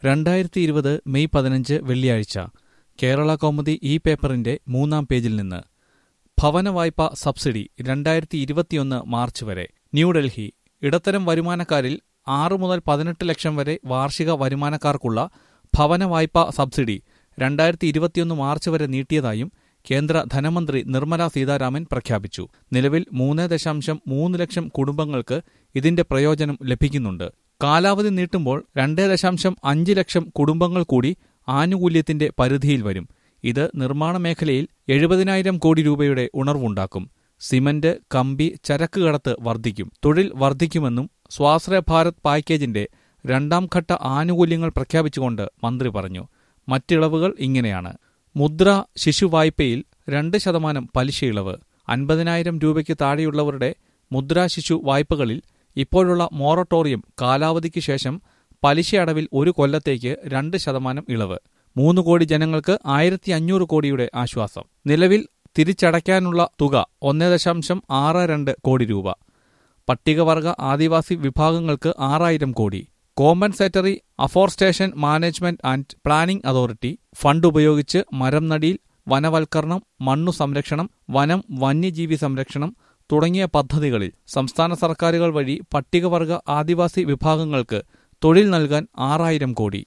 രണ്ടായിരത്തി ഇരുപത് മെയ് പതിനഞ്ച് വെള്ളിയാഴ്ച കേരള കൗമുദി ഈ പേപ്പറിന്റെ മൂന്നാം പേജിൽ നിന്ന് ഭവന വായ്പ സബ്സിഡി രണ്ടായിരത്തി ഇരുപത്തിയൊന്ന് മാർച്ച് വരെ ന്യൂഡൽഹി ഇടത്തരം വരുമാനക്കാരിൽ ആറ് മുതൽ പതിനെട്ട് ലക്ഷം വരെ വാർഷിക വരുമാനക്കാർക്കുള്ള ഭവന വായ്പ സബ്സിഡി രണ്ടായിരത്തി ഇരുപത്തിയൊന്ന് മാർച്ച് വരെ നീട്ടിയതായും കേന്ദ്ര ധനമന്ത്രി നിർമ്മല സീതാരാമൻ പ്രഖ്യാപിച്ചു നിലവിൽ മൂന്ന് ദശാംശം മൂന്ന് ലക്ഷം കുടുംബങ്ങൾക്ക് ഇതിന്റെ പ്രയോജനം ലഭിക്കുന്നുണ്ട് കാലാവധി നീട്ടുമ്പോൾ രണ്ട് ദശാംശം അഞ്ച് ലക്ഷം കുടുംബങ്ങൾ കൂടി ആനുകൂല്യത്തിന്റെ പരിധിയിൽ വരും ഇത് നിർമ്മാണ മേഖലയിൽ എഴുപതിനായിരം കോടി രൂപയുടെ ഉണർവുണ്ടാക്കും സിമന്റ് കമ്പി ചരക്ക് കടത്ത് വർദ്ധിക്കും തൊഴിൽ വർദ്ധിക്കുമെന്നും സ്വാശ്രയ ഭാരത് പാക്കേജിന്റെ രണ്ടാം ഘട്ട ആനുകൂല്യങ്ങൾ പ്രഖ്യാപിച്ചുകൊണ്ട് മന്ത്രി പറഞ്ഞു മറ്റിളവുകൾ ഇങ്ങനെയാണ് മുദ്ര ശിശു വായ്പയിൽ രണ്ട് ശതമാനം പലിശയിളവ് അൻപതിനായിരം രൂപയ്ക്ക് താഴെയുള്ളവരുടെ മുദ്ര ശിശു വായ്പകളിൽ ഇപ്പോഴുള്ള മൊറട്ടോറിയം കാലാവധിക്ക് ശേഷം പലിശ അടവിൽ ഒരു കൊല്ലത്തേക്ക് രണ്ട് ശതമാനം ഇളവ് മൂന്ന് കോടി ജനങ്ങൾക്ക് ആയിരത്തി അഞ്ഞൂറ് കോടിയുടെ ആശ്വാസം നിലവിൽ തിരിച്ചടയ്ക്കാനുള്ള തുക ഒന്നേ ദശാംശം ആറ് രണ്ട് കോടി രൂപ പട്ടികവർഗ ആദിവാസി വിഭാഗങ്ങൾക്ക് ആറായിരം കോടി compensatory afforestation management and planning authority fund ഉപയോഗിച്ച് മരം നടിയിൽ വനവൽക്കരണം മണ്ണു സംരക്ഷണം വനം വന്യജീവി സംരക്ഷണം തുടങ്ങിയ പദ്ധതികളിൽ സംസ്ഥാന സർക്കാരുകൾ വഴി പട്ടികവർഗ ആദിവാസി വിഭാഗങ്ങൾക്ക് തൊഴിൽ നൽകാൻ ആറായിരം കോടി